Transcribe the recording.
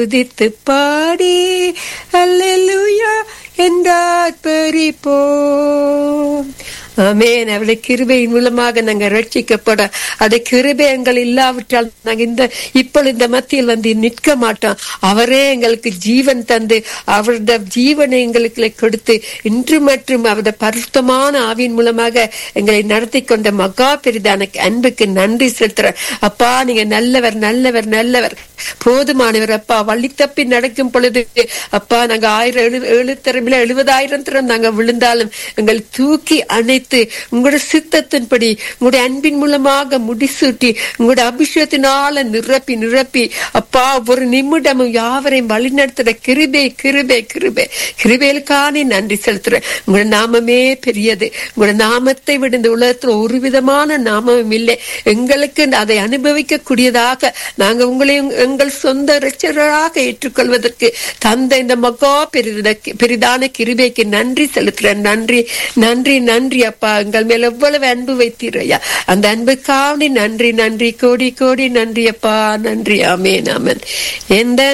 துதித்து பாடி அல்லேலூயா என்றார் பறிப்போம் ஆமென் அவருடைய கிருபையின் மூலமாக நாங்க ரட்சிக்கப்பட அது கிருபை எங்கள் இல்லாவிட்டால் நாங்க இந்த இப்பொழுது இந்த மத்தியில் வந்து நிற்க மாட்டோம் அவரே எங்களுக்கு ஜீவன் தந்து அவருடைய ஜீவனை எங்களுக்கு கொடுத்து இன்று மற்றும் அவருடைய பரிசுத்தமான ஆவியின் மூலமாக எங்களை நடத்தி கொண்ட மகா பெரிதான அன்புக்கு நன்றி செலுத்துற அப்பா நீங்க நல்லவர் நல்லவர் நல்லவர் போதுமானவர் அப்பா வள்ளி தப்பி நடக்கும் பொழுது அப்பா நாங்க ஆயிரம் எழு ஏழு திறமையில எழுபதாயிரம் திறம் நாங்க விழுந்தாலும் எங்களை தூக்கி அணைத்து உங்களுடைய சித்தத்தின்படி உங்களுடைய அன்பின் மூலமாக முடிசூட்டி உங்களுடைய அபிஷேகத்தினால நிரப்பி நிரப்பி அப்பா ஒரு நிமிடமும் யாவரையும் வழிநடத்துற கிருபை கிருபை கிருபை கிருபைகளுக்கானே நன்றி செலுத்துறேன் உங்களோட நாமமே பெரியது உங்களோட நாமத்தை விட இந்த உலகத்துல ஒரு விதமான நாமமும் இல்லை எங்களுக்கு அதை அனுபவிக்க கூடியதாக நாங்க உங்களையும் எங்கள் சொந்த ரச்சராக ஏற்றுக்கொள்வதற்கு தந்த இந்த மகா பெரித பெரிதான கிருபைக்கு நன்றி செலுத்துறேன் நன்றி நன்றி நன்றி அப்பா எங்கள் மேல் எவ்வளவு அன்பு வைத்தீரையா அந்த அன்புக்காவணி நன்றி நன்றி கோடி கோடி நன்றி அப்பா நன்றி ஆமேன் ஆமன் எந்த